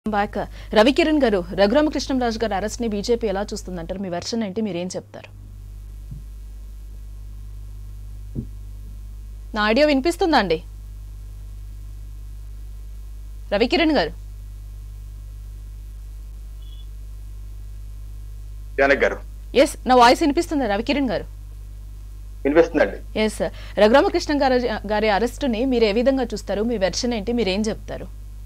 Back Ravikiran గారు రఘురామకృష్ణంరాజు గారి arrest ని బీజేపీ ఎలా చూస్తుందంటారు మీ వెర్షన్ ఏంటి మీరేం చెప్తారు నా ఆడియో వినిపిస్తుందా అండి రవికిరణ్ గారు జానక్ గారు ఎస్ నా వాయిస్ వినిపిస్తుందా రవికిరణ్ గారు వినిపిస్తుందండి ఎస్ రఘురామకృష్ణ గారి గారి అరెస్టుని మీరు ఏ విధంగా చూస్తారు మీ వెర్షన్ ఏంటి మీరేం చెప్తారు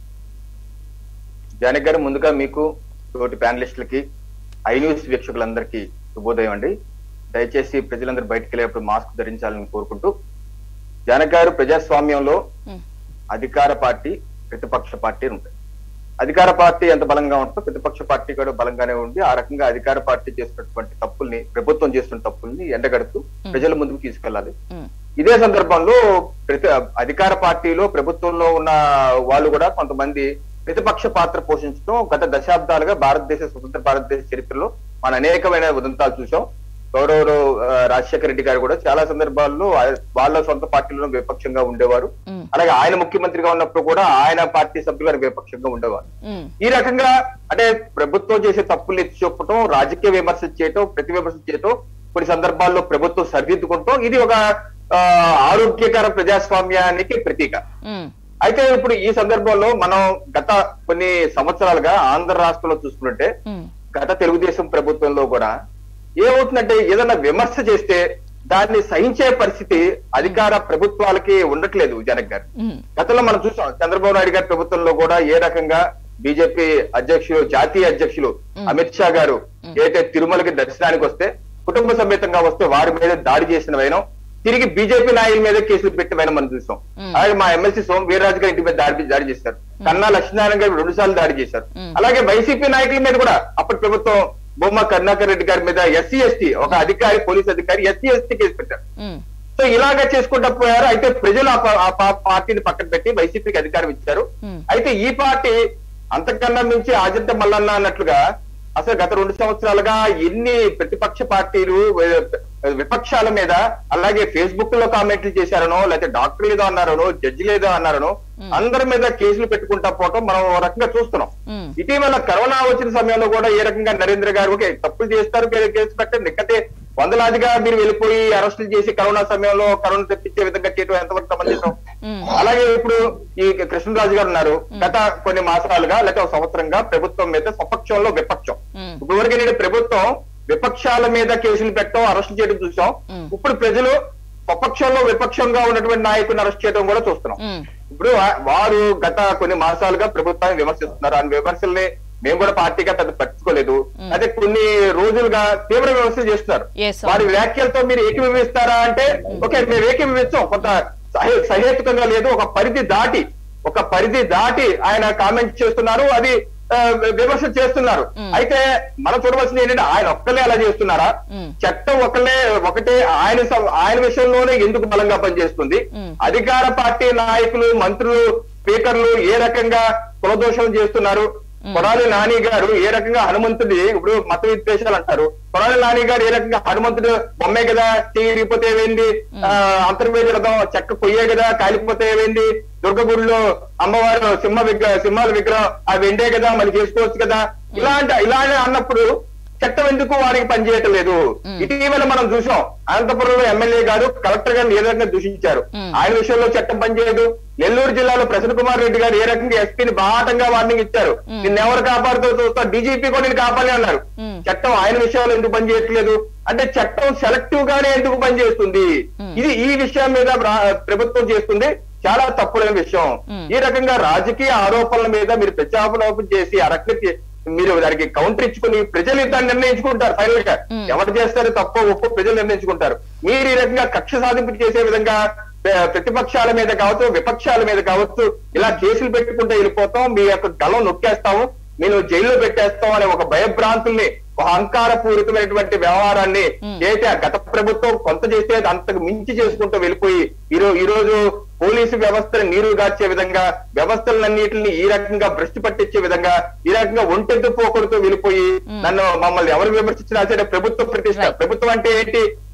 జానక్ గారు ముందుగా మీకు తోటి ప్యానలిస్టులకి ఐ న్యూస్ వీక్షకులందరికీ శుభోదయం అండి దయచేసి ప్రజలందరూ బయటకు వెళ్ళేటప్పుడు మాస్క్ ధరించాలని కోరుకుంటూ జానక్ గారు ప్రజాస్వామ్యంలో మ్, అధికార పార్టీ ప్రతిపక్ష పార్టీ ఉంటాయి అధికార పార్టీ ఎంత బలంగా ఉంటుందో ప్రతిపక్ష పార్టీ కూడా బలంగానే ఉండి ఆ రకంగా అధికార పార్టీ చేస్తున్నటువంటి తప్పుల్ని ప్రభుత్వం చేస్తున్న తప్పుల్ని ఎండగడుతూ ప్రజల ముందుకు తీసుకెళ్లాలి మ్, ఇదే సందర్భంలో ప్రతి అధికార పార్టీలో ప్రభుత్వంలో ఉన్న వాళ్ళు కూడా కొంతమంది ప్రతిపక్ష పాత్ర పోషించడం గత దశాబ్దాలుగా భారతదేశ స్వతంత్ర భారతదేశ చరిత్రలో మన అనేకమైన ఉదంతాలు చూసాం గౌరవ రాజశేఖర రెడ్డి గారు కూడా చాలా సందర్భాల్లో ఆ- వాళ్ళ సొంత పార్టీలో విపక్షంగా ఉండేవారు మ్, అలాగే ఆయన ముఖ్యమంత్రిగా ఉన్నప్పుడు కూడా ఆయన పార్టీ సభ్యులు విపక్షంగా ఉండేవారు మ్, ఈ రకంగా అంటే ప్రభుత్వం చేసే తప్పులు ఎత్తి చూపటం రాజకీయ విమర్శ చేయటం ప్రతి విమర్శ చేయటం కొన్ని సందర్భాల్లో ప్రభుత్వం సరిదిద్దుకుంటాం ఇది ఒక ఆ, ఆరోగ్యకర ప్రజాస్వామ్యానికి ప్రతీక మ్, అయితే ఇప్పుడు ఈ సందర్భంలో మనం గత కొన్ని సంవత్సరాలుగా ఆంధ్ర రాష్ట్రంలో చూసుకుంటే మ్, గత తెలుగుదేశం ప్రభుత్వంలో కూడా ఏమవుతుందంటే ఏదైనా విమర్శ చేస్తే దాన్ని సహించే పరిస్థితి అధికార ప్రభుత్వాలకి ఉండట్లేదు జనక్ గారు మ్, గతంలో మనం చూసాం చంద్రబాబు నాయుడు గారి ప్రభుత్వంలో కూడా ఏ రకంగా బీజేపీ అధ్యక్షులు జాతీయ అధ్యక్షులు మ్. అమిత్ షా గారు ఏదైతే తిరుమలకి దర్శనానికి వస్తే కుటుంబ సమేతంగా వస్తే వారి మీద దాడి చేసిన వైనం తిరిగి బీజేపీ నాయకుల మీద కేసులు పెట్టి వైనం మనం చూసాం మ్. అలాగే మా ఎమ్మెల్సీ సోమ వీర్రాజు గారి ఇంటి మీద దాడి దాడి చేశారు కన్నా లక్ష్మీనారాయణ గారు రెండు సార్లు దాడి చేశారు మ్. అలాగే వైసీపీ నాయకుల మీద కూడా అప్పటి ప్రభుత్వం బొమ్మ కరుణాకర్ రెడ్డి గారి మీద ఎస్సీ ఎస్టీ ఒక అధికారి పోలీస్ అధికారి ఎస్సీ ఎస్టీ కేసు పెట్టారు మ్, సో ఇలాగే చేసుకుంటా పోయారు అయితే ప్రజలు ఆ పా- ఆ పా- పార్టీని పక్కన పెట్టి వైసీపీకి అధికారం ఇచ్చారు మ్. అయితే ఈ పార్టీ అంతకన్నా మించి ఆజంట మల్లన్న అన్నట్లుగా అసలు గత రెండు సంవత్సరాలుగా ఎన్ని ప్రతిపక్ష పార్టీలు వి- విపక్షాల మీద అలాగే ఫేస్బుక్ లో కామెంట్లు చేశారనో లేకపోతే డాక్టర్లు ఏదో అన్నారనో జడ్జిలు ఏదో అన్నారనో అందరి మీద కేసులు పెట్టుకుంటా పోవటం మనం ఓ రకంగా చూస్తున్నాం మ్, ఇటీవల కరోనా వచ్చిన సమయంలో కూడా ఏ రకంగా నరేంద్ర గారు ఓకే తప్పులు చేస్తారు కే- కేసు పెట్టండి నిక్కతే వందలాదిగా మీరు వెళ్ళిపోయి అరెస్టులు చేసి కరోనా సమయంలో కరోనా తెప్పించే విధంగా చేయడం ఎంతవరకు సమంజసం మ్, అలాగే ఇప్పుడు ఈ కృష్ణరాజు గారు ఉన్నారు గత కొన్ని మాసాలుగా లేకపోతే ఒక సంవత్సరంగా ప్రభుత్వం మీద స్వపక్షంలో విపక్షం మ్, ఇప్పుడు వరకు ఏంటంటే ప్రభుత్వం విపక్షాల మీద కేసులు పెట్టడం అరెస్ట్ చేయడం చూసాం మ్. ఇప్పుడు ప్రజలు స్వపక్షంలో విపక్షంగా ఉన్నటువంటి నాయకుడిని అరెస్ట్ చేయడం కూడా చూస్తున్నాం మ్, ఇప్పుడు వా- వారు గత కొన్ని మాసాలుగా ప్రభుత్వాన్ని విమర్శిస్తున్నారు ఆ విమర్శల్ని మేము కూడా పార్టీగా పెద్ద పట్టించుకోలేదు అదే కొన్ని రోజులుగా తీవ్ర విమర్శలు చేస్తున్నారు Yes, sir. వారి వ్యాఖ్యలతో మీరు ఏకీభవిస్తారా అంటే ఓకే మేము ఏకీభవిస్తాం కొంత సహే- సహేతుకంగా లేదు ఒక పరిధి దాటి ఒక పరిధి దాటి ఆయన కామెంట్ చేస్తున్నారు అది ఆ, విమర్శ చేస్తున్నారు అయితే మనం చూడవలసింది ఏంటంటే ఆయన ఒక్కలే అలా చేస్తున్నారా మ్. చట్టం ఒకలే ఒకటే ఆయన సం- ఆయన విషయంలోనే ఎందుకు బలంగా పనిచేస్తుంది మ్. అధికార పార్టీ నాయకులు మంత్రులు స్పీకర్లు ఏ రకంగా కులదోషం చేస్తున్నారు కొడాలి నాని గారు ఏ రకంగా హనుమంతుడి ఇప్పుడు మత విద్వేషాలు అంటారు కొడాలి నాని గారు ఏ రకంగా హనుమంతుడు బొమ్మే కదా తీరిపోతే ఏమైంది ఆ, అంతర్వేది రథం చెక్క కొయ్యే కదా కాలిపోతే ఏమైంది దుర్గగుడిలో అమ్మవారు సింహ విగ్రహ సింహాల విగ్రహం అవి వెండే కదా మళ్ళీ చేసుకోవచ్చు కదా ఇలాంటి ఇలానే అన్నప్పుడు చట్టం ఎందుకు వారికి పనిచేయటం లేదు ఇటీవల మనం చూసాం అనంతపురంలో ఎమ్మెల్యే గారు కలెక్టర్ గారిని ఏ రకంగా దూషించారు మ్. ఆయన విషయంలో చట్టం పనిచేయదు నెల్లూరు జిల్లాలో ప్రసన్న కుమార్ రెడ్డి గారు ఏ రకంగా ఎస్పీని బాటంగా వార్నింగ్ ఇచ్చారు నిన్ను ఎవరు కాపాడుతూ చూస్తా డీజీపీ కూడా నేను కాపాలి అన్నారు మ్. చట్టం ఆయన విషయంలో ఎందుకు పనిచేయట్లేదు అంటే చట్టం సెలెక్టివ్ గానే ఎందుకు పనిచేస్తుంది ఇది ఈ విషయం మీద ప్ర- ప్రభుత్వం చేస్తుంది చాలా తప్పులైన విషయం మ్. ఈ రకంగా రాజకీయ ఆరోపణల మీద మీరు ప్రత్యాపనోపం చేసి ఆ రకంగా మీరు దానికి కౌంటర్ ఇచ్చుకుని ప్రజలు దాన్ని నిర్ణయించుకుంటారు ఫైనల్ గా మ్. ఎవరు చేస్తారు తప్పో ఒప్పో ప్రజలు నిర్ణయించుకుంటారు మీరు ఈ రకంగా కక్ష సాధింపు చేసే విధంగా ప్ర- ప్రతిపక్షాల మీద కావచ్చు విపక్షాల మీద కావచ్చు ఇలా కేసులు పెట్టుకుంటే వెళ్ళిపోతాం మీ యొక్క గలం నొక్కేస్తాము నేను జైల్లో పెట్టేస్తాం అనే ఒక భయభ్రాంతుల్ని ఒక అహంకారపూరితమైనటువంటి వ్యవహారాన్ని చేస్తే ఆ గత ప్రభుత్వం కొంత చేస్తే అంతకు మించి చేసుకుంటూ వెళ్ళిపోయి ఈరోజు ఈ రోజు పోలీసు వ్యవస్థను నీరు గార్చే విధంగా వ్యవస్థలన్నిటిని ఈ రకంగా భ్రష్టు పట్టించే విధంగా ఈ రకంగా ఒంటెద్దు పోకూడతో వెళ్ళిపోయి నన్ను మమ్మల్ని ఎవరు విమర్శించినా సరే ప్రభుత్వ ప్రతిష్ట Right. ప్రభుత్వం అంటే ఏంటి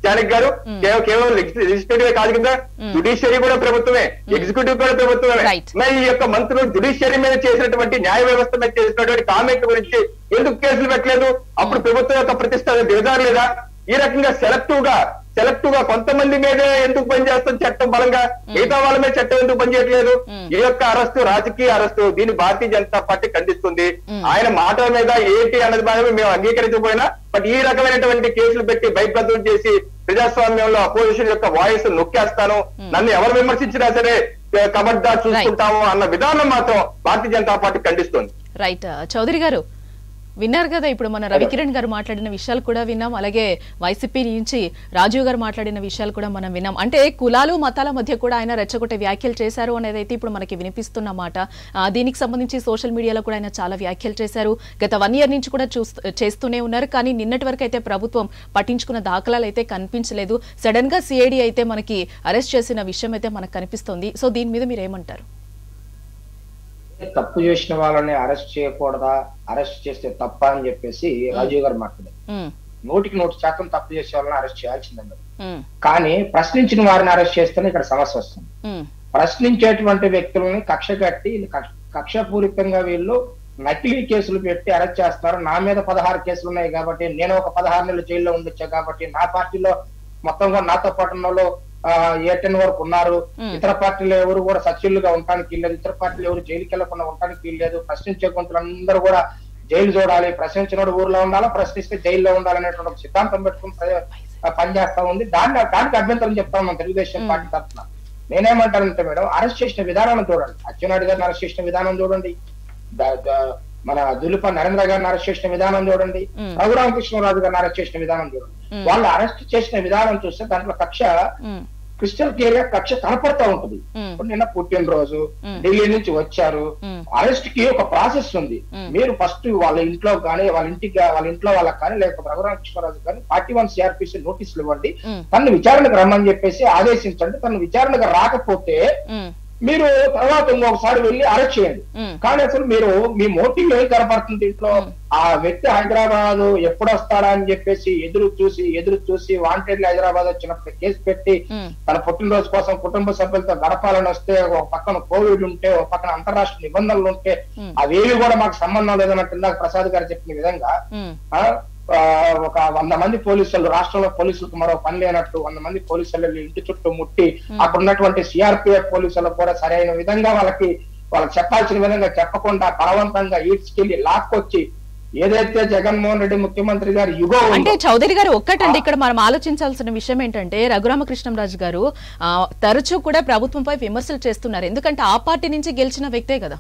జానక్ గారు కేవ- కేవలం లెజిస్లేటివ్ కాదు కదా జుడిషియరీ కూడా ప్రభుత్వమే ఎగ్జిక్యూటివ్ కూడా ప్రభుత్వమే Right. మరి ఈ యొక్క మంత్రులు జుడిషియరీ మీద చేసినటువంటి న్యాయ వ్యవస్థ మీద చేసినటువంటి కామెంట్ గురించి ఎందుకు కేసులు పెట్టలేదు అప్పుడు ప్రభుత్వం యొక్క ప్రతిష్ట దిగజారలేదా ఈ రకంగా సెలెక్టివ్ గా సెలెక్టివ్ గా కొంతమంది మీదే ఎందుకు పనిచేస్తుంది చట్టం బలంగా మిగతా వాళ్ళ మీద చట్టం ఎందుకు పనిచేయట్లేదు ఈ యొక్క అరెస్టు రాజకీయ అరెస్టు దీన్ని భారతీయ జనతా పార్టీ ఖండిస్తుంది ఆయన మాటల మీద ఏంటి అన్నది మాత్రమే మేము అంగీకరించకపోయినా బట్ ఈ రకమైనటువంటి కేసులు పెట్టి భయప్రదం చేసి ప్రజాస్వామ్యంలో అపోజిషన్ యొక్క వాయిస్ నొక్కేస్తాను నన్ను ఎవరు విమర్శించినా సరే కబడ్డా చూసుకుంటాము అన్న విధానం మాత్రం భారతీయ జనతా పార్టీ ఖండిస్తుంది రైట్ చౌదరి గారు విన్నారు కదా ఇప్పుడు మన రవికిరణ్ గారు మాట్లాడిన విషయాలు కూడా విన్నాం అలాగే వైసీపీ నుంచి రాజీవ్ గారు మాట్లాడిన విషయాలు కూడా మనం విన్నాం అంటే కులాలు మతాల మధ్య కూడా ఆయన రెచ్చగొట్టే వ్యాఖ్యలు చేశారు అనేది అయితే ఇప్పుడు మనకి వినిపిస్తున్న మాట ఆ, దీనికి సంబంధించి సోషల్ మీడియాలో కూడా ఆయన చాలా వ్యాఖ్యలు చేశారు గత వన్ ఇయర్ నుంచి కూడా చూస్తూ చేస్తూనే ఉన్నారు కానీ నిన్నటి వరకు అయితే ప్రభుత్వం పట్టించుకున్న దాఖలాలు అయితే కనిపించలేదు సడన్ గా సిఐడి అయితే మనకి అరెస్ట్ చేసిన విషయం అయితే మనకు కనిపిస్తోంది సో దీని మీద మీరు ఏమంటారు తప్పు చేసిన వాళ్ళని అరెస్ట్ చేయకూడదా అరెస్ట్ చేస్తే తప్ప అని చెప్పేసి రాజీవ్ గారు మాట్లాడారు ఉమ్, నూటికి నూటి శాతం తప్పు చేసే వాళ్ళని అరెస్ట్ చేయాల్సిందండి ఉమ్, కానీ ప్రశ్నించిన వారిని అరెస్ట్ చేస్తేనే ఇక్కడ సమస్య వస్తుంది ఉమ్, ప్రశ్నించేటువంటి వ్యక్తులని కక్ష కట్టి కక్ష- కక్షపూరితంగా వీళ్ళు నకిలీ కేసులు పెట్టి అరెస్ట్ చేస్తారు నా మీద పదహారు కేసులు ఉన్నాయి కాబట్టి నేను ఒక పదహారు నెలలు జైల్లో ఉండొచ్చా కాబట్టి నా పార్టీలో మొత్తంగా నాతో పాటు ఉన్న వాళ్ళు ఏ టెన్ వరకు ఉన్నారు Hmm. ఇతర పార్టీలు ఎవరు కూడా సచివులుగా ఉండడానికి వీల్లేదు ఇతర పార్టీలు ఎవరు జైలుకి వెళ్లకుండా ఉండడానికి వీల్లేదు ప్రశ్నించే గొంతులందరూ కూడా జైలు చూడాలి ప్రశ్నించినోడు ఊర్లో ఉండాలా ప్రశ్నిస్తే జైల్లో ఉండాలనేటువంటి ఒక సిద్ధాంతం పెట్టుకుని ప్ర- ఆ, పనిచేస్తా ఉంది దాన్ని దానికి అభ్యంతరం చెప్తా ఉన్నాం తెలుగుదేశం పార్టీ తరఫున నేనేమంటానంటే మేడం అరెస్ట్ చేసిన విధానం చూడండి అచ్చెన్నాయుడు గారిని అరెస్ట్ చేసిన విధానం చూడండి ద- ద- మన దులిప నరేంద్ర గారిని అరెస్ట్ చేసిన విధానం చూడండి మ్మ్. రఘురామకృష్ణరాజు గారిని అరెస్ట్ చేసిన విధానం చూడండి మ్మ్. వాళ్ళు అరెస్ట్ చేసిన విధానం చూస్తే దాంట్లో కక్ష ఉమ్, క్రిస్టల్ క్లియర్ గా కక్ష కనపడతా ఉంటుంది మ్మ్. ఇప్పుడు నిన్న పుట్టినరోజు మ్మ్. ఢిల్లీ నుంచి వచ్చారు మ్మ్. అరెస్ట్ కి ఒక ప్రాసెస్ ఉంది మ్మ్. మీరు ఫస్ట్ వాళ్ళ ఇంట్లో కానీ వాళ్ళ ఇంటికి గా- వాళ్ళ ఇంట్లో వాళ్ళకి కానీ లేకపోతే రఘురామకృష్ణరాజు కానీ పార్టీ వన్ సిఆర్పిసి నోటీసులు ఇవ్వండి ఉమ్, తను విచారణకు రమ్మని చెప్పేసి ఆదేశించండి తను విచారణకు రాకపోతే ఉమ్, మీరు తర్వాత ఇంకొకసారి వెళ్ళి అరెస్ట్ చేయండి ఉమ్, కానీ అసలు మీరు మీ మోటివ్ ఏం కనపడుతుంది ఇంట్లో ఆ వ్యక్తి హైదరాబాద్ ఎప్పుడు వస్తాడా అని చెప్పేసి ఎదురు చూసి ఎదురు చూసి వాంటెడ్ హైదరాబాద్ వచ్చినప్పుడు కేసు పెట్టి ఉమ్, తన పుట్టినరోజు కోసం కుటుంబ సభ్యులతో గడపాలని వస్తే ఒక పక్కన కోవిడ్ ఉంటే ఒక పక్కన అంతరాష్ట్ర నిబంధనలు ఉంటే Hmm. అవేవి కూడా మాకు సంబంధం లేదన్నట్టు ఇందాక ప్రసాద్ గారు చెప్పిన విధంగా ఉమ్, ఆ, ఆ, ఒక వంద మంది పోలీసులు రాష్ట్రంలో పోలీసులకు మరో పని లేనట్టు వంద మంది పోలీసులు వెళ్ళి ఇంటి చుట్టూ ముట్టి అక్కడ ఉన్నటువంటి సిఆర్పిఎఫ్ పోలీసులకు కూడా సరైన విధంగా వాళ్ళకి వాళ్ళకి చెప్పాల్సిన విధంగా చెప్పకుండా బలవంతంగా ఈడ్చుకెళ్లి లాక్కొచ్చి ఏదైతే జగన్మోహన్ రెడ్డి ముఖ్యమంత్రి గారు యుగో అంటే చౌదరి గారు ఒక్కటండి ఇక్కడ మనం ఆలోచించాల్సిన విషయం ఏంటంటే రఘురామకృష్ణంరాజు గారు ఆ, తరచూ కూడా ప్రభుత్వంపై విమర్శలు చేస్తున్నారు ఎందుకంటే ఆ పార్టీ నుంచి గెలిచిన వ్యక్తే కదా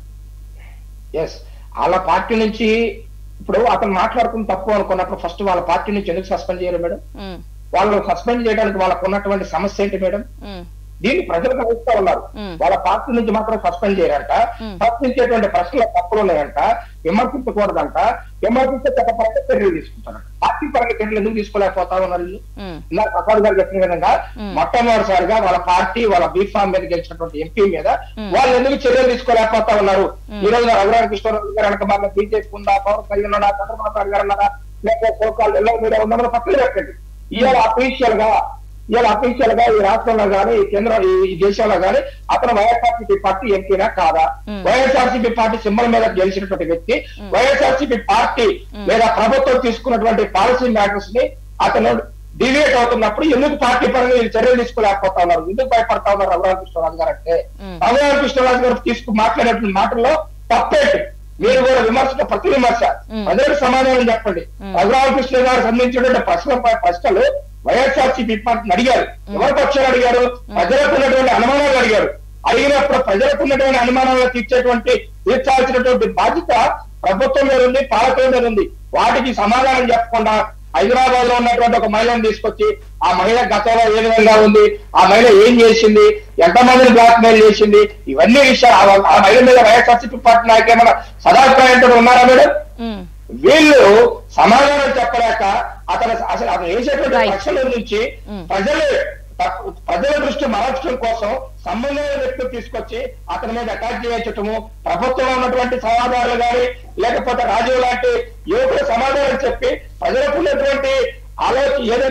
ఎస్ వాళ్ళ పార్టీ నుంచి ఇప్పుడు అతను మాట్లాడుకుని తప్పు అనుకున్నప్పుడు ఫస్ట్ వాళ్ళ పార్టీ నుంచి ఎందుకు సస్పెండ్ చేయరు మేడం ఉమ్, వాళ్ళు సస్పెండ్ చేయడానికి వాళ్ళకు ఉన్నటువంటి సమస్య ఏంటి మేడం ఉమ్, దీన్ని ప్రజలు గమనిస్తూ ఉన్నారు మ్మ్. వాళ్ళ పార్టీ నుంచి మాత్రం సస్పెండ్ చేయరంట మ్మ్. ప్రశ్నించేటువంటి ప్రశ్నల తప్పులు ఉన్నాయంట విమర్శించకూడదంట విమర్శించే చట్టపరంగా చర్యలు తీసుకుంటారంట పార్టీ పరంగా చర్యలు ఎందుకు తీసుకోలేకపోతా ఉన్నారు వీళ్ళు? ఉమ్, ఇందాక ప్రసాద్ గారు చెప్పిన విధంగా మ్మ్. మొట్టమొదటిసారిగా వాళ్ళ పార్టీ వాళ్ళ బీఫామ్ మీద గెలిచినటువంటి ఎంపీ మీద మ్మ్. వాళ్ళు ఎందుకు చర్యలు తీసుకోలేకపోతా ఉన్నారు మ్మ్. ఈ రోజు రఘురామ కృష్ణరాజు గారు వెనక బాగా బీజేపీ ఉందా పవన్ కళ్యాణ్ ఉన్నాడా చంద్రబాబు నాయుడు గారు ఉన్నారా లేకపోతే సోకాల్ ఎలా మీద ఉన్నారో పక్కన పెట్టండి ఇవాళ అఫీషియల్ గా ఇవాళ అఫీషియల్ గా ఈ రాష్ట్రంలో గానీ ఈ కేంద్ర ఈ- ఈ దేశంలో గానీ అతను వైఎస్ఆర్సీపీ పార్టీ ఎంపీనా కాదా మ్మ్. వైఎస్ఆర్సీపీ పార్టీ సింబల్ మీద గెలిచినటువంటి వ్యక్తి వైఎస్ఆర్సీపీ పార్టీ లేదా ప్రభుత్వం తీసుకున్నటువంటి పాలసీ మ్యాటర్స్ ని అతను డివేట్ అవుతున్నప్పుడు ఎందుకు పార్టీ పరంగా వీళ్ళు చర్యలు తీసుకోలేకపోతా ఉన్నారు ఎందుకు భయపడతా ఉన్నారు రఘురామకృష్ణరాజు గారు అంటే మ్మ్. రఘురామకృష్ణరాజు గారు తీసుకు మాట్లాడేటువంటి మాటల్లో తప్పేంటి మీరు కూడా విమర్శ ప్రతి విమర్శ మ్మ్. ప్రజలకు సమాధానం చెప్పండి మ్మ్. రఘురామకృష్ణ గారు సంబంధించినటువంటి ప్రశ్నలపై ప్రశ్నలు వైఎస్ఆర్సీపీ పార్టీని అడిగారు ఎవరి పక్షాలు అడిగారు ప్రజలకు ఉన్నటువంటి అనుమానాలు అడిగారు అడిగినప్పుడు ప్రజలకు ఉన్నటువంటి అనుమానాలు తీర్చేటువంటి తీర్చాల్సినటువంటి బాధ్యత ప్రభుత్వం మీద ఉంది పాలకుల మీద ఉంది వాటికి సమాధానం చెప్పకుండా హైదరాబాద్ లో ఉన్నటువంటి ఒక మహిళను తీసుకొచ్చి ఆ మహిళ గతంలో ఏ విధంగా ఉంది ఆ మహిళ ఏం చేసింది ఎంతమందిని బ్లాక్ మెయిల్ చేసింది ఇవన్నీ విషయాలు ఆ- ఆ మహిళ మీద వైఎస్ఆర్సీపీ పార్టీ నాయకులు ఏమైనా సదాభిప్రాయంతో ఉన్నారా మేడం ఉమ్, వీళ్ళు సమాధానం చెప్పలేక అతను అసలు అతను వేసేటువంటి Right. ప్రశ్నల నుంచి Mm. ప్రజలు ప్రజల దృష్టి మరల్చడం కోసం సంబంధమైన వ్యక్తులు తీసుకొచ్చి అతని మీద అటాక్ చేయించటము ప్రభుత్వంలో ఉన్నటువంటి సమాధానాలు గాని లేకపోతే రాజీవ్ లాంటి యువకులు సమాధానం చెప్పి ప్రజలకు ఉన్నటువంటి ఆలోచన ఏదైతే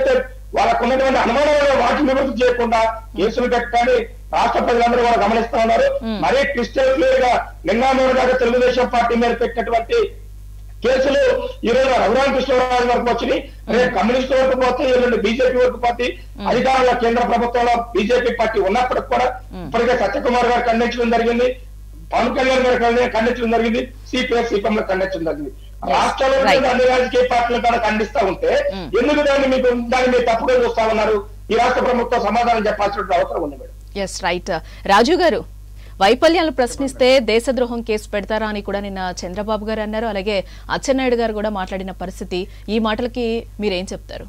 వాళ్ళకు ఉన్నటువంటి అనుమానాలను వాటి నివృత్తి చేయకుండా కేసులు పెట్టాలి రాష్ట్ర ప్రజలందరూ కూడా గమనిస్తా ఉన్నారు మరీ క్రిస్టల్ క్లియర్ గా నిన్న మూడు దాకా తెలుగుదేశం పార్టీ మీద పెట్టినటువంటి కేసులు ఈ రోజు రఘురామ కృష్ణరాజు వరకు వచ్చినాయి రేపు కమ్యూనిస్ట్ వరకు పోతే ఎల్లుండి బీజేపీ వరకు పార్టీ అధికారంలో కేంద్ర ప్రభుత్వంలో బీజేపీ పార్టీ ఉన్నప్పటికి కూడా ఇప్పటికే సత్యకుమార్ గారు ఖండించడం జరిగింది పవన్ కళ్యాణ్ గారు ఖండి- ఖండించడం జరిగింది సిపిఎస్ సిపిఎం లో ఖండించడం జరిగింది రాష్ట్రంలో Right. ఉన్న అన్ని రాజకీయ పార్టీలు కూడా ఖండిస్తా ఉంటే ఎందుకు దాన్ని మీకు దాన్ని మీరు తప్పుగా చూస్తా ఉన్నారు ఈ రాష్ట్ర ప్రభుత్వం సమాధానం చెప్పాల్సిన అవసరం ఉంది మేడం ఎస్ రైట్ రాజు గారు వైఫల్యాలను ప్రశ్నిస్తే దేశద్రోహం కేసు పెడతారా అని కూడా నిన్న చంద్రబాబు గారు అన్నారు అలాగే అచ్చెన్నాయుడు గారు కూడా మాట్లాడిన పరిస్థితి ఈ మాటలకి మీరేం చెప్తారు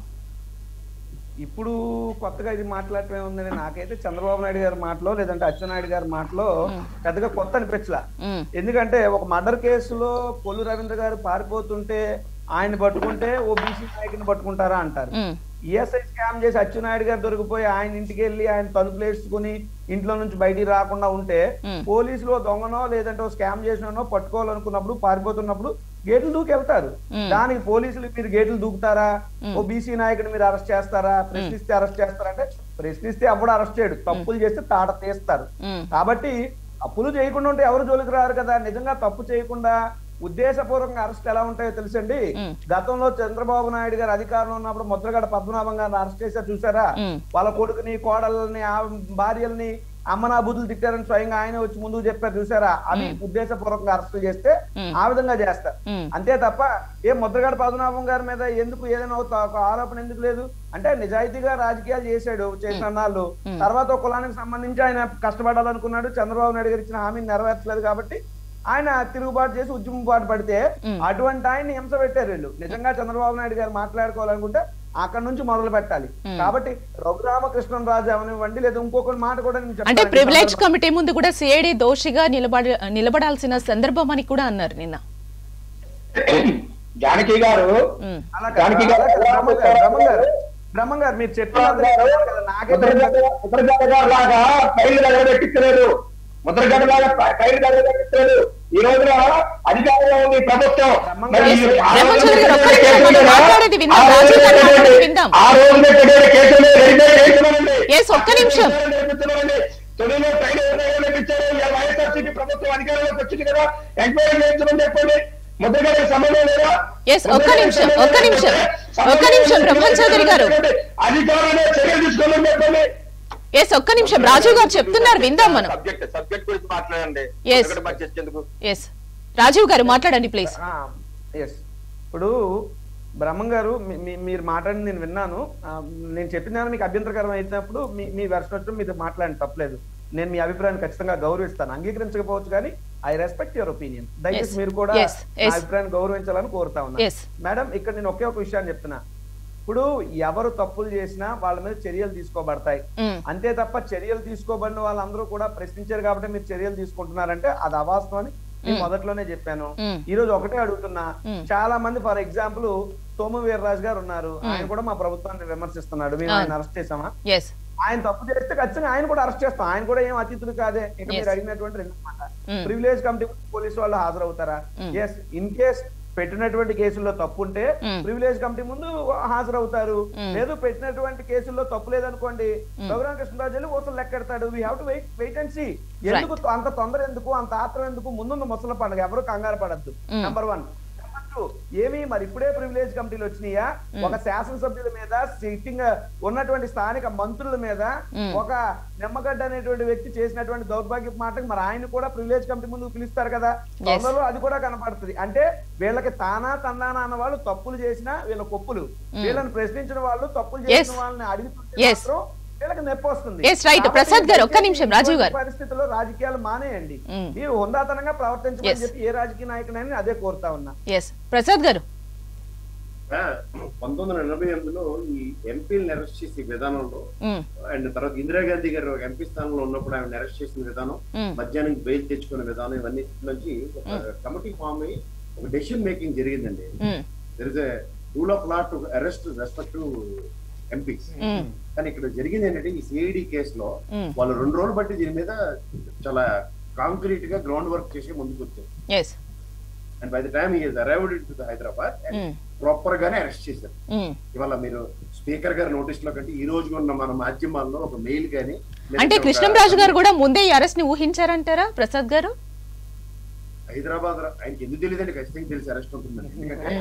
ఇప్పుడు కొత్తగా ఇది మాట్లాడటం ఏముందని నాకైతే చంద్రబాబు నాయుడు గారి మాటలో లేదంటే అచ్చెన్నాయుడు గారి మాటలో పెద్దగా కొత్త అనిపించలా మ్మ్. ఎందుకంటే ఒక మర్డర్ కేసులో కొల్లు రవీంద్ర గారు పారిపోతుంటే ఆయన పట్టుకుంటే ఓ బీసీ నాయకుని పట్టుకుంటారా అంటారు మ్మ్. ఈఎస్ఐ స్కామ్ చేసి అచ్చెన్నాయుడు గారు దొరికిపోయి ఆయన ఇంటికి వెళ్ళి ఆయన తలుపులు వేసుకుని ఇంట్లో నుంచి బయటికి రాకుండా ఉంటే మ్మ్. పోలీసులు ఓ దొంగనో లేదంటే ఓ స్కామ్ చేసినో పట్టుకోవాలనుకున్నప్పుడు పారిపోతున్నప్పుడు గేట్లు దూకి వెళ్తారు మ్మ్. దానికి పోలీసులు మీరు గేట్లు దూకుతారా ఓ బీసీ నాయకుని మీరు అరెస్ట్ చేస్తారా ప్రశ్నిస్తే అరెస్ట్ చేస్తారంటే ప్రశ్నిస్తే అప్పుడు అరెస్ట్ చేయడు తప్పులు చేస్తే తాట తీస్తారు మ్మ్. కాబట్టి తప్పులు చేయకుండా ఉంటే ఎవరు జోలికి రారు కదా నిజంగా తప్పు చేయకుండా ఉద్దేశపూర్వకంగా అరెస్ట్ ఎలా ఉంటాయో తెలుసండి మ్మ్. గతంలో చంద్రబాబు నాయుడు గారు అధికారంలో ఉన్నప్పుడు ముద్రగడ పద్మనాభం గారిని అరెస్ట్ చేశారు చూసారా మ్మ్. వాళ్ళ కొడుకుని కోడళ్ళని ఆ భార్యల్ని అమ్మనా బుద్ధులు తిట్టారని స్వయంగా ఆయన వచ్చి ముందుకు చెప్పారు చూసారా అది ఉద్దేశపూర్వకంగా అరెస్ట్ చేస్తే మ్మ్. ఆ విధంగా చేస్తారు మ్మ్. అంతే తప్ప ఏ ముద్రగడ పద్మనాభం గారి మీద ఎందుకు ఏదైనా ఒక ఒక ఆరోపణ ఎందుకు లేదు అంటే నిజాయితీగా రాజకీయాలు చేశాడు చేసిన నాళ్ళు తర్వాత ఒక కులానికి సంబంధించి ఆయన కష్టపడాలనుకున్నాడు చంద్రబాబు నాయుడు గారు ఇచ్చిన హామీని నెరవేర్చలేదు కాబట్టి ఆయన తిరుగుబాటు చేసి ఉద్యమం పాటు పడితే అటువంటి ఆయన్ని హింస పెట్టారు వీళ్ళు నిజంగా చంద్రబాబు నాయుడు గారు మాట్లాడుకోవాలనుకుంటే అక్కడ నుంచి మొదలు పెట్టాలి కాబట్టి రఘురామకృష్ణరాజు అవనివ్వండి లేదా ఇంకొక మాట కూడా నేను అంటే చెప్తాను ఈ ప్రివిలేజ్ సందర్భంగా. కమిటీ ముందు కూడా సిఐడి దోషిగా నిలబడ నిలబడాల్సిన సందర్భం అని కూడా అన్నారు నిన్న జానకి గారు మ్మ్. అలా జానకి కాదు, గారు అలా కాదు, బ్రహ్మం గారు, బ్రహ్మం గారు, బ్రహ్మం గారు మీరు చెప్పినది నాకే ముద్రగడ్డ గారు లాగా ఫైల్ దగ్గర పెట్టించలేదు ముద్రగడ్డ లాగా ఫైల్ దగ్గర పెట్టించలేదు ఈ రోజున అధికారంలో ఉంది ప్రభుత్వం మరి ఈ- ఆ బ్రహ్మం రోజున చౌదరి గారు, ఒక్క పెట్టిన నిమిషం కేసులు మనం మీద- మాట్లాడేది విందాం. ఆ రాజీవ్ రోజున గారు పెట్టిన- మాట్లాడేది విందాం. ఆ రోజున పెట్టిన కేసులు వెరిఫై చేయించమనండి. Yes, ఒక్క నిమిషం. నేర్పించమనండి. తొలిలో ట్రైన్ ఎవరైనా నేర్పించారు ఇలా వైఎస్ఆర్సీపీ ప్రభుత్వం అధికారంలోకి వచ్చింది కదా ఎంక్వైరీ చేయించమని చెప్పండి ముద్రగడ్డకి సంబంధం లేదా Yes, ఒక్క నిమిషం, ఒక్క నిమిషం. ఒక్క నిమిషం, బ్రహ్మం చౌదరి గారు. అధికారులనే చర్యలు తీసుకోమని చెప్పండి ఎస్ ఒక్క నిమిషం రాజు గారు చెప్తున్నారు విందాం మనం సబ్జెక్ట్ సబ్జెక్ట్ గురించి మాట్లాడండి Yes. ఒకటి మరి చర్చెందుకు ఎస్ రాజీవ్ గారు మాట్లాడండి ప్లీజ్ ఎస్ ఇప్పుడు బ్రహ్మం గారు మీ- మీ- మీరు మాట్లాడింది నేను విన్నాను ఆ, నేను చెప్పిన దాని మీకు అభ్యంతరకరం అయినప్పుడు మీ మీ వెర్షన్ వచ్చిన మీతో మాట్లాడండి తప్పలేదు నేను మీ అభిప్రాయాన్ని ఖచ్చితంగా గౌరవిస్తాను అంగీకరించకపోవచ్చు కానీ ఐ రెస్పెక్ట్ యువర్ ఒపీనియన్ దయచేసి Yes. మీరు కూడా Yes. నా Yes. అభిప్రాయాన్ని గౌరవించాలని కోరుతా ఉన్నా Yes. మేడం ఇక్కడ నేను ఒకే ఒక విషయాన్ని చెప్తున్నా ఇప్పుడు ఎవరు తప్పులు చేసినా వాళ్ళ మీద చర్యలు తీసుకోబడతాయి మ్మ్. అంతే తప్ప చర్యలు తీసుకోబడిన వాళ్ళందరూ కూడా ప్రశ్నించారు కాబట్టి మీరు చర్యలు తీసుకుంటున్నారంటే అది అవాస్తవం అని నేను మొదట్లోనే చెప్పాను మ్మ్. ఈ రోజు ఒకటే అడుగుతున్నా చాలా మంది ఫర్ ఎగ్జాంపుల్ సోము వీర్రాజు గారు ఉన్నారు ఆయన కూడా మా ప్రభుత్వాన్ని విమర్శిస్తున్నాడు మేము ఆయన అరెస్ట్ చేసామా ఎస్ ఆయన తప్పు చేస్తే ఖచ్చితంగా ఆయన కూడా అరెస్ట్ చేస్తాం ఆయన కూడా ఏం అతిథులు కాదే ఇక Yes. మీరు అడిగినటువంటి రెండు మాట Mm. ప్రివిలేజ్ కమిటీ పోలీసు వాళ్ళు హాజరవుతారా ఎస్ ఇన్ కేస్ పెట్టినటువంటి కేసుల్లో తప్పు ఉంటే Mm. ప్రివిలేజ్ కమిటీ ముందు హాజరవుతారు లేదు పెట్టినటువంటి కేసుల్లో తప్పు లేదనుకోండి రఘురామ కృష్ణరాజు వెళ్ళి ఊసలు లెక్కెడతాడు we have to wait wait and see ఎందుకు అంత తొందర ఎందుకు అంత ఆత్రం ఎందుకు ముందున్న ముసల పండుగ ఎవరు కంగారు పడద్దు నెంబర్ వన్ ఏమి మరి ఇప్పుడే ప్రివిలేజ్ కమిటీలు వచ్చినాయా ఒక శాసనసభ్యుల మీద సిట్టింగ్ ఉన్నటువంటి స్థానిక మంత్రుల మీద ఒక నిమ్మగడ్డ అనేటువంటి వ్యక్తి చేసినటువంటి దౌర్భాగ్య మాటకు మరి ఆయన కూడా ప్రివిలేజ్ కమిటీ ముందు పిలుస్తారు కదా తొందరలో అది కూడా కనపడుతుంది అంటే వీళ్ళకి తానా తందానా అన్న వాళ్ళు తప్పులు చేసినా వీళ్ళ కొప్పులు వీళ్ళని ప్రశ్నించిన వాళ్ళు తప్పులు Yes. చేసిన వాళ్ళని అడుగుతుంటే Yes. మాత్రం వీళ్ళకి నొప్పి వస్తుంది Yes, right. కాబట్టి ప్రసాద్ గారు, ఒక్క దయచేసి నిమిషం, రాజీవ్ గారు. ఇటువంటి పరిస్థితుల్లో రాజకీయాలు మానేయండి Mm. మీరు హుందాతనంగా ప్రవర్తించమని Yes. చెప్పి ఏ రాజకీయ నాయకునైనా అదే కోరుతా ఉన్నా ఎస్ ప్రసాద్ గారు పంతొమ్మిది వందల ఎనభై ఎనిమిదిలో ఈ ఎంపీలను అరెస్ట్ చేసే విధానంలో మ్మ్. అండ్ తర్వాత ఇందిరాగాంధీ గారు ఒక ఎంపీ స్థానంలో ఉన్నప్పుడు ఆమెను అరెస్ట్ చేసిన విధానం మ్మ్. మధ్యాహ్నం బెయిల్ తెచ్చుకునే విధానం ఇవన్నీ నుంచి ఒక కమిటీ ఫామ్ అయ్యి ఒక డెసిషన్ మేకింగ్ జరిగిందండి మ్మ్. There is rule of law to arrest respect to MPs మ్మ్. కానీ ఇక్కడ జరిగింది ఏంటంటే ఈ సిఐడి కేసులో మ్మ్. వాళ్ళు రెండు రోజులు బట్టి దీని మీద చాలా కాంక్రీట్ గా గ్రౌండ్ వర్క్ చేసి ముందుకు వచ్చారు yes and by the time he arrived in to Hyderabad Mm. Proper గానే అరెస్ట్ చేశారు ఉమ్. ఇవాళ మీరు స్పీకర్ గారి నోటీస్ లో కంటే ఈ రోజు ఉన్న మన మాధ్యమాల్లో ఒక మెయిల్ గానీ అంటే లేదంటే ఒక- కృష్ణంరాజు గారు కూడా ముందే ఈ అరెస్ట్ ని ఊహించారంటారా ప్రసాద్ గారు హైదరాబాద్ రా- ఆయనకి ఎందుకు తెలియదండి ఖచ్చితంగా తెలిసి అరెస్ట్ ఉంటుందని ఎందుకంటే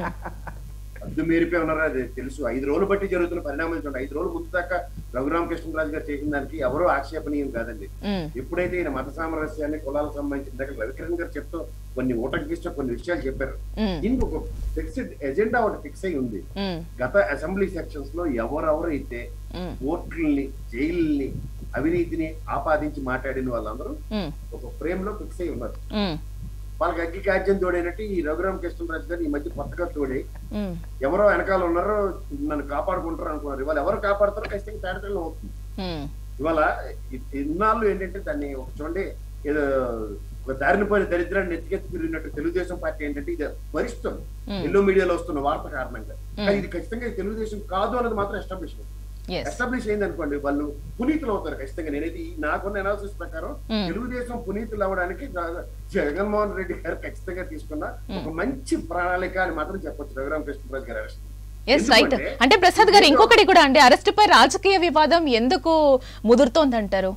అద్దు మీరిపోయి ఉన్నారు అది తెలుసు ఐదు రోజులు బట్టి జరుగుతున్న పరిణామాలు చూడండి ఐదు రోజులు ముందు దాకా రఘురామ కృష్ణరాజు గారు చేసిన దానికి ఎవరో ఆక్షేపణీయం కాదండి ఉమ్. ఎప్పుడైతే ఈయన మత సామరస్యాన్ని కులాలకు సంబంధించిన దగ్గర రవికిరణ్ గారు చెప్తూ కొన్ని ఊటకిస్తూ కొన్ని విషయాలు చెప్పారు ఉమ్. దీనికి ఒక ఫిక్స్డ్ ఎజెండా ఒకటి ఫిక్స్ అయి ఉంది ఉమ్. గత అసెంబ్లీ సెక్షన్స్ లో ఎవరెవరైతే ఉమ్. కోర్టుల్ని జైలుల్ని అవినీతిని ఆపాదించి మాట్లాడిన వాళ్ళందరూ ఉమ్. ఒక ఫ్రేమ్ లో ఫిక్స్ అయి ఉన్నారు ఉమ్. వాళ్ళకి అగ్గి కాజ్యం తోడైనట్టు ఈ రఘురామ కృష్ణరాజు గారు ఈ మధ్య కొత్తగా తోడై ఉమ్. ఎవరో వెనకాల ఉన్నారో నన్ను కాపాడుకుంటారు అనుకున్నారు ఇవాళ ఎవరు కాపాడతారో ఖచ్చితంగా తేడతలు అవుతుంది ఉమ్. ఇవాళ ఇ- ఇన్నాళ్ళు ఏంటంటే దాన్ని ఒక చూడండి ఏదో ఒక దారిని పోయిన దరిద్రాన్ని నెత్తికెత్తి తిరిగినట్టు తెలుగుదేశం పార్టీ ఏంటంటే ఇది భరిస్తుంది Hmm. ఎల్లో మీడియాలో వస్తున్న వార్త కారణంగా కానీ ఇది ఖచ్చితంగా ఇది తెలుగుదేశం కాదు అన్నది మాత్రం ఎస్టాబ్లిష్ ఎస్ ఎస్టాబ్లిష్ అయింది అనుకోండి వాళ్ళు పునీతులు అవుతారు ఖచ్చితంగా నేనైతే ఈ నాకున్న అనాలిసిస్ ప్రకారం Hmm. తెలుగుదేశం పునీతులు అవ్వడానికి జగ- జగన్మోహన్ రెడ్డి గారు ఖచ్చితంగా తీసుకున్న ఒక మంచి ప్రణాళిక అని మాత్రం చెప్పొచ్చు రఘురామ కృష్ణరాజు గారు అరెస్ట్ ఎస్ రైట్ ఎందుకంటే- అంటే ప్రసాద్ గారు ఇంకొకటి కూడా అండి అరెస్ట్ పై రాజకీయ వివాదం ఎందుకు ముదురుతోందంటారు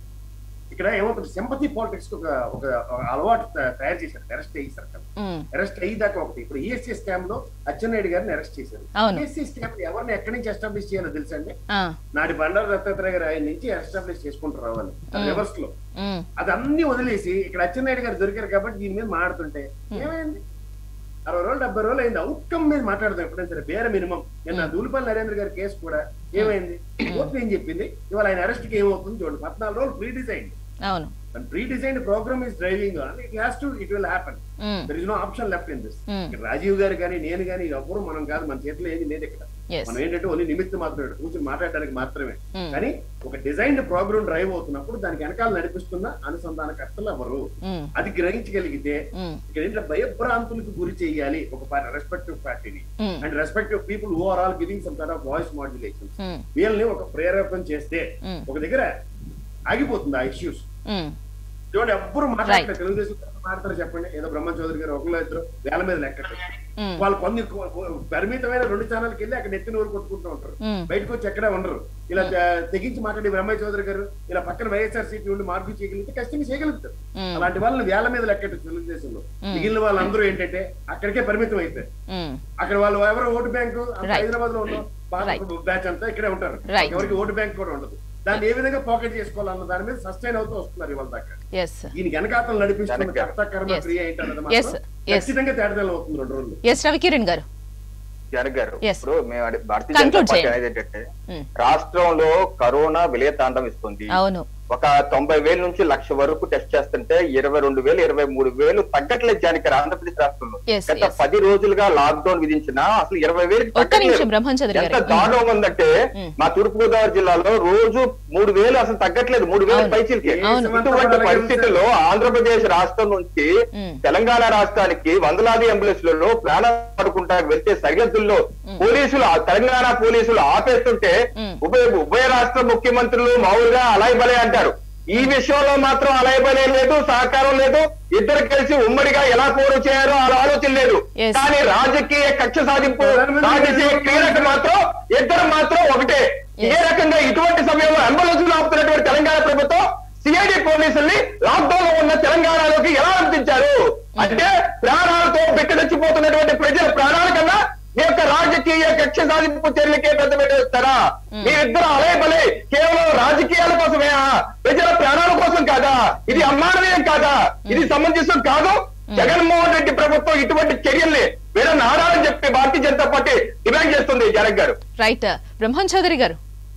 ఇక్కడ ఏమవుతుంది సింపతి పాలిటిక్స్ ఒక ఒక ఒక అలవాటు త- తయారు చేశారు అరెస్ట్ అయ్యేసారు కదా ఉమ్. అరెస్ట్ అయ్యేదాకా ఒకటి ఇప్పుడు ఈఎస్సీ స్కామ్ లో అచ్చెన్నాయుడు గారిని అరెస్ట్ చేశారు అవును. ఈఎస్సీ స్కామ్ ఎవరిని ఎక్కడి నుంచి ఎస్టాబ్లిష్ చేయాలో తెలుసా అండి ఆ. నాటి బండారు దత్తాత్రేయ గారు ఆయన నుంచి ఎస్టాబ్లిష్ చేసుకుంటూ రావాలి రివర్స్ లో ఉమ్. అది అన్ని వదిలేసి ఇక్కడ అచ్చెన్నాయుడు గారు దొరికారు కాబట్టి దీని మీద మాట్లాడుతుంటే ఏమైంది అరవై రోజులు డెబ్బై రోజులు అయింది అవుట్కమ్ మీద మాట్లాడదాం ఎప్పుడైనా సరే వేరే మినిమం నిన్న దూలిపల్లి నరేంద్ర గారి కేసు కూడా ఏమైంది కోర్టు ఏం చెప్పింది ఇవాళ ఆయన అరెస్ట్ కి ఏమవుతుంది చూడండి పద్నాలుగు రోజులు ప్రీ డిజైన్ అవును and pre design program is driving on it has to it will happen um. There is no option left in this Hmm. Rajiv గారు కానీ నేను కానీ ఎవరు మనం కాదు మన చేతిలో ఏది లేదు ఇక్కడ Yes. మనం ఏంటంటే ఓన్లీ నిమిత్తం మాత్రమే ఇక్కడ కూర్చొని మాట్లాడడానికి మాత్రమే Hmm. కానీ ఒక డిజైన్ ప్రోగ్రామ్ డ్రైవ్ అవుతున్నప్పుడు దానికి వెనకాల నడిపిస్తున్న అనుసంధానకర్తలు ఎవరు ఉమ్. అది గ్రహించగలిగితే ఉమ్. ఇక్కడ ఏంటంటే భయభ్రాంతులకు గురి చేయాలి ఒక పార్టీ రెస్పెక్టివ్ పార్టీని Hmm. And respective people who are all giving some kind of voice modulation um. వీళ్ళని ఒక ప్రేరేపణ చేస్తే Hmm. ఒక దగ్గర ఆగిపోతుంది ఆ ఇష్యూస్ ఉమ్. చూడండి ఎవ్వరు మాట్లాడతారు తెలుగుదేశం తరఫున మాట్లాడతారు చెప్పండి ఏదో బ్రహ్మ చౌదరి గారు ఒకళ్ళు ఇద్దరు వేల మీద లెక్కట్టు ఉమ్. వాళ్ళు కొన్ని కొ- కొ- పరిమితమైన రెండు ఛానల్కి వెళ్ళి అక్కడ నెత్తిన ఊరు కొట్టుకుంటూ ఉంటారు ఉమ్. బయటకు వచ్చి ఎక్కడే ఉండరు ఇలా తె- తెగించి మాట్లాడి బ్రహ్మయ్య చౌదరి గారు ఇలా పక్కన వైఎస్ఆర్ సీపీ ఉండి మార్పు చేయగలిగితే ఖచ్చితంగా చేయగలుగుతారు ఉమ్. అలాంటి వాళ్ళని వేల మీద లెక్కట్టు తెలుగుదేశంలో మిగిలిన వాళ్ళందరూ ఏంటంటే అక్కడికే పరిమితం అయిపోయారు ఉమ్. అక్కడ వాళ్ళు ఎవరు ఓటు బ్యాంకు అంతా Right. హైదరాబాద్ లో ఉన్న Right. బ్యాచ్ అంతా ఇక్కడే ఉంటారు Right. ఎవరికి ఓటు బ్యాంక్ కూడా ఉండదు దాన్ని ఏ విధంగా పాకెట్ చేసుకోవాలన్న దాని మీద సస్టైన్ అవుతూ వస్తున్నారు ఇవాళ దాకా ఎస్ దీనికి వెనకాతలు నడిపిస్తున్న జనక. కర్త కర్మ Yes. క్రియ ఏంటన్నది Yes. మాత్రం Yes. ఖచ్చితంగా తేడదల అవుతుంది రెండు రోజులు ఎస్ రవికిరణ్ గారు జనక్ గారు Yes. ఇప్పుడు మేము అడి- భారతీయ Conclude జనతా పార్టీ చేయండి. అనేది ఏంటంటే ఉమ్. రాష్ట్రంలో కరోనా విలయతాండం ఇస్తుంది అవును ఒక తొంభై వేల నుంచి లక్ష వరకు టెస్ట్ చేస్తుంటే ఇరవై రెండు వేలు ఇరవై మూడు వేలు తగ్గట్లేదు జానికి ఆంధ్రప్రదేశ్ రాష్ట్రంలో Yes, గత yes. పది రోజులుగా లాక్ డౌన్ విధించిన అసలు ఇరవై వేలు ఒక్క నిమిషం బ్రహ్మం చౌదరి ఎంత గారు దారుణంగా ఉందంటే ఉమ్. మా తూర్పు గోదావరి జిల్లాలో రోజు మూడు వేలు అసలు తగ్గట్లేదు మూడు వేలు అవును. పైచిలకి అవును. ఇటువంటి పరిస్థితుల్లో ఆంధ్రప్రదేశ్ రాష్ట్రం నుంచి ఉమ్. తెలంగాణ రాష్ట్రానికి వందలాది అంబులెన్స్లలో ప్రాణాలు పడుకుంటా వెళ్తే సరిహద్దుల్లో పోలీసులు ఆ తెలంగాణ పోలీసులు ఆపేస్తుంటే ఉమ్. ఉభయ ఉభయ రాష్ట్ర ముఖ్యమంత్రులు మామూలుగా అలాయ్ బలే అంటారు ఈ విషయంలో మాత్రం అలాయ్ బలే లేదు సహకారం లేదు ఇద్దరు కలిసి ఉమ్మడిగా ఎలా పోరు చేయాలో అలా ఆలోచన లేదు Yes. కానీ రాజకీయ కక్ష సాధింపు ప్రధానమంత్రి రాజకీయ గారు- క్రీడకు మాత్రం ఇద్దరు మాత్రం ఒకటే ఏ Yes. రకంగా ఇటువంటి సమయంలో అంబులెన్స్ ఆపుతున్నటువంటి తెలంగాణ ప్రభుత్వం సిఐడి పోలీసుల్ని లాక్డౌన్ లో ఉన్న తెలంగాణలోకి ఎలా పంపించారు అంటే ప్రాణాలతో బిక్కదచ్చిపోతున్నటువంటి ప్రజల ప్రాణాల కన్నా మీ యొక్క రాజకీయ కక్ష సాధింపు చర్యలకే పెద్ద పెట్టేస్తారా మీరిద్దరు అలే బలే కేవలం రాజకీయాల కోసమేనా ప్రజల ప్రాణాల కోసం కాదా ఇది అమ్మానవీయం కాదా ఇది సమంజసం కాదు జగన్మోహన్ రెడ్డి ప్రభుత్వం ఇటువంటి చర్యల్ని వీళ్ళని ఆడాలని చెప్పి భారతీయ జనతా పార్టీ డిమాండ్ చేస్తుంది జనక్ గారు రైట్ బ్రహ్మం చౌదరి గారు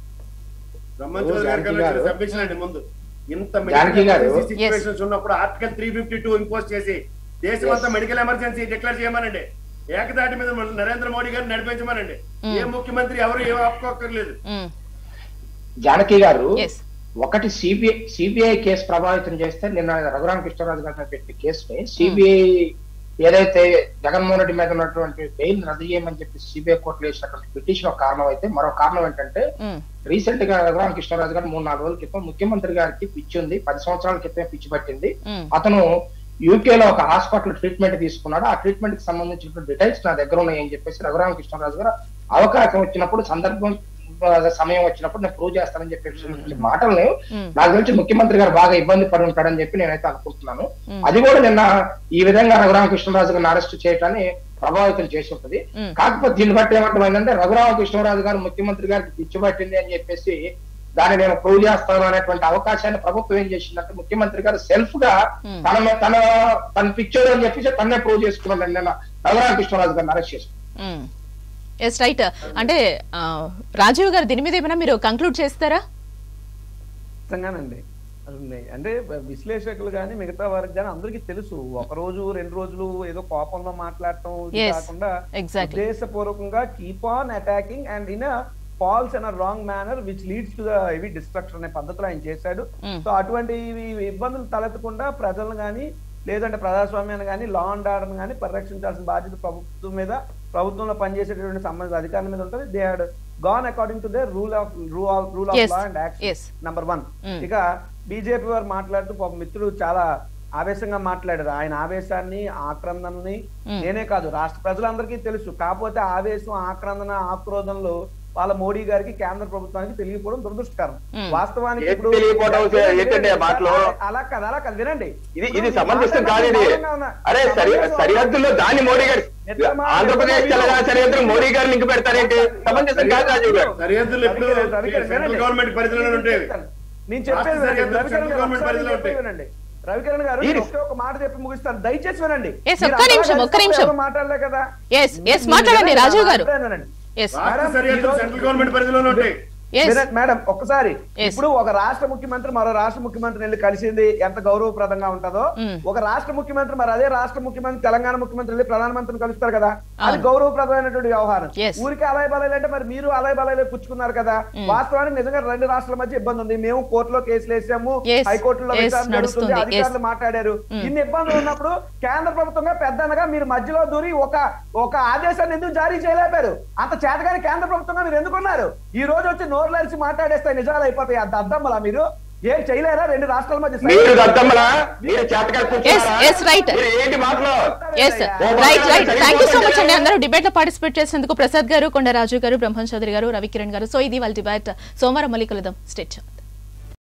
బ్రహ్మన్ ఓ, చౌదరి జానకి గారు గారు. సబ్మిషన్ అండి ముందు ఇంత జానకి గారు. సిచ్యువేషన్స్ ఉన్నప్పుడు article three fifty two impose చేసి దేశమంతా మెడికల్ ఎమర్జెన్సీ డిక్లేర్ చేయమనండి ఏకదాటి మీద మన నరేంద్ర మోడీ గారిని నడిపించమనండి ఏ ముఖ్యమంత్రి ఎవరు ఏం ఆపుకోక్కర్లేదు ఉమ్. జానకి గారు ఎస్ ఒకటి సిబిఐ సిబిఐ కేసు ప్రభావితం చేస్తే నిన్న రఘురామ కృష్ణరాజు గారి మీద పెట్టిన కేసుని సిబిఐ ఏదైతే జగన్మోహన్ రెడ్డి మీద ఉన్నటువంటి బెయిల్ రద్దు చేయమని చెప్పి సిబిఐ కోర్టులో వేసినటువంటి పిటిషన్ ఒక కారణం అయితే మరో కారణం ఏంటంటే ఉమ్. రీసెంట్ గా రఘురామ కృష్ణరాజు గారు మూడు నాలుగు రోజుల క్రితం ముఖ్యమంత్రి గారికి పిచ్చి ఉంది పది సంవత్సరాల క్రితం పిచ్చి పట్టింది ఉమ్. అతను యూకేలో ఒక హాస్పిటల్ ట్రీట్మెంట్ తీసుకున్నాడు ఆ ట్రీట్మెంట్ కి సంబంధించిన డీటెయిల్స్ నా దగ్గర ఉన్నాయని చెప్పేసి రఘురామకృష్ణరాజు గారు అవకాశం వచ్చినప్పుడు సందర్భం ఆ, సమయం వచ్చినప్పుడు నేను ప్రూవ్ చేస్తానని చెప్పేసి మాటలు లేవు మ్మ్. నాకు తెలిసి ముఖ్యమంత్రి గారు బాగా ఇబ్బంది పడి ఉంటాడని చెప్పి నేనైతే అనుకుంటున్నాను అది కూడా నిన్న ఈ విధంగా రఘురామకృష్ణరాజు గారిని అరెస్ట్ చేయడాన్ని ప్రభావితం చేసి ఉంటుంది మ్మ్. కాకపోతే దీన్ని బట్టి ఏమంటామంటే రఘురామకృష్ణరాజు గారు ముఖ్యమంత్రి గారికి పిచ్చి పట్టింది అని చెప్పేసి దాన్ని నేను ప్రూవ్ చేస్తాను అనేటువంటి అవకాశాన్ని ప్రభుత్వం ఏం చేసిందంటే ముఖ్యమంత్రి గారు సెల్ఫ్ గా మ్మ్. తన మీద- తన తన పిక్చర్ అని చెప్పేసి తన్నే ప్రూవ్ చేసుకున్నాడు నిన్న రఘురామకృష్ణరాజు గారిని అరెస్ట్ చేసి ఎస్ రైట్ అంటే ఆ, రాజీవ్ గారు దీని మీద ఏమైనా మీరు కంక్లూడ్ చేస్తారా ఖచ్చితంగానండి అసలు నే- అంటే విశ్లేషకులు కానీ మిగతా వారికి కానీ అందరికీ తెలుసు ఒక రోజు రెండు రోజులు ఏదో కోపంలో మాట్లాడటం ఇది Yes, కాకుండా exactly. ఉద్దేశపూర్వకంగా keep on attacking and in falls in wrong manner which leads to the heavy destruction అనే పద్ధతిలో ఆయన చేశాడు Mm. సో అటువంటి ఇవి- ఇబ్బందులు తలెత్తకుండా ప్రజలను కానీ లేదంటే ప్రజాస్వామ్యాన్ని కానీ లా అండ్ ఆర్డర్ కానీ పరిరక్షించాల్సిన బాధ్యత ప్రభుత్వం మీద ప్రభుత్వంలో పనిచేసేటటువంటి సంబంధిత అధికారుల మీద ఉంటుంది they had gone according to they rule of rule rule of Yes, law and action yes. Number one Mm. ఇక బీజేపీ వారు మాట్లాడుతూ పాప మిత్రులు చాలా ఆవేశంగా మాట్లాడారు ఆయన ఆవేశాన్ని ఆక్రందనని Mm. నేనే కాదు రాష్ట్ర ప్రజలందరికీ తెలుసు కాకపోతే ఆవేశం ఆక్రందన ఆక్రోధనలు వాళ్ళ మోడీ గారికి కేంద్ర ప్రభుత్వానికి తెలియకపోవడం దురదృష్టకరం Mm. వాస్తవానికి ఏం ఇప్పుడు తెలియకపోవడం ఏంటండి ఆ మాటలో? అలా కాదు అలా కాదు వినండి ఇది ఇప్పుడు ఇది ఈ సమంజసం మాట కాదు ఇది మౌనంగా ఉన్నా- అరే సరి సమంజసం సరిహద్దుల్లో దాన్ని మోడీ గారు ఆంధ్రప్రదేశ్ తెలంగాణ సరిహద్దులు మోడీ గారు లింక్ పెడతారేంటి సమంజసం కాదు రాజీవ్ గారు సరిహద్దులు ఎప్పుడు రవికిరణ్, రవికిరణ్, సెంట్రల్ వినండి. గవర్నమెంట్ పరిధిలోనే ఉంటాయి నేను చెప్పేది రాష్ట్ర వినండి. సరిహద్దులు రవికిరణ్ సెంట్రల్ గారు గవర్నమెంట్ ఒకసారి పరిధిలో చెప్పేది ఉంటాయి. వినండి. రవికిరణ్ గారు మీరు- నేను ఒకే ఒక మాట చెప్పి ముగిస్తాను దయచేసి వినండి Yes, మీరు ఒక్క అంతగా నిమిషం, ఒక్క కలిసి నిమిషం. ఎవరు మాట్లాడలే కదా Yes, yes, మీరు మాట్లాడండి, వినండి, రాజీవ్ నా గారు. అభిప్రాయం వినండి. ఎస్ రాష్ట్ర మేడం, సరిహద్దులు ఈరోజు- సెంట్రల్ గవర్నమెంట్ పరిధిలోనే ఉంటాయి ఎస్ వినండి, మేడం ఒక్కసారి Yes. ఇప్పుడు ఒక రాష్ట్ర ముఖ్యమంత్రి మరో రాష్ట్ర ముఖ్యమంత్రిని వెళ్ళి కలిసింది ఎంత గౌరవప్రదంగా ఉంటుందో Mm. ఒక రాష్ట్ర ముఖ్యమంత్రి మరి అదే రాష్ట్ర ముఖ్యమంత్రి తెలంగాణ ముఖ్యమంత్రి వెళ్ళి ప్రధానమంత్రిని కలుస్తారు కదా అది అవును. గౌరవప్రదమైనటువంటి వ్యవహారం Yes. ఊరికి అలాయ్ బలాయ్ అంటే మరి మీరు అలాయ్ బలాయ్ పుచ్చుకున్నారు కదా Mm. వాస్తవానికి నిజంగా రెండు రాష్ట్రాల మధ్య ఇబ్బంది ఉంది మేము కోర్టులో కేసులు వేసాము Yes. హైకోర్టులో Yes, విచారణ నడుస్తుంది. జరుగుతుంది అధికారులు Yes. మాట్లాడారు Mm. ఇన్ని ఇబ్బందులు ఉన్నప్పుడు కేంద్ర ప్రభుత్వంగా పెద్దనగా మీరు మధ్యలో దూరి ఒక ఒక ఆదేశాన్ని ఎందుకు జారీ చేయలేపారు అంత చేతగాని కేంద్ర ప్రభుత్వంగా మీరు ఎందుకున్నారు ఈ రోజు వచ్చి నోర్లరిచి మాట్లాడేస్తే నిజాలు అయిపోతాయి అంత అద్దమ్మలా మీరు ఏం చేయలేరా రెండు రాష్ట్రాల మధ్య మీరు దద్దమ్మలా మీరు చేతగా Yes, yes, right. మీరు ఏంటి మాటలు yes right right thank you so much అండి అందరూ డిబేట్ లో పార్టిసిపేట్ చేసేందుకు ప్రసాద్ గారు కొండ రాజు గారు బ్రహ్మం చౌదరి గారు రవికిరణ్ గారు సో ఇది వాళ్ళ డిబేట్ సోమవారం మళ్ళీ కలుద్దాం స్టేట్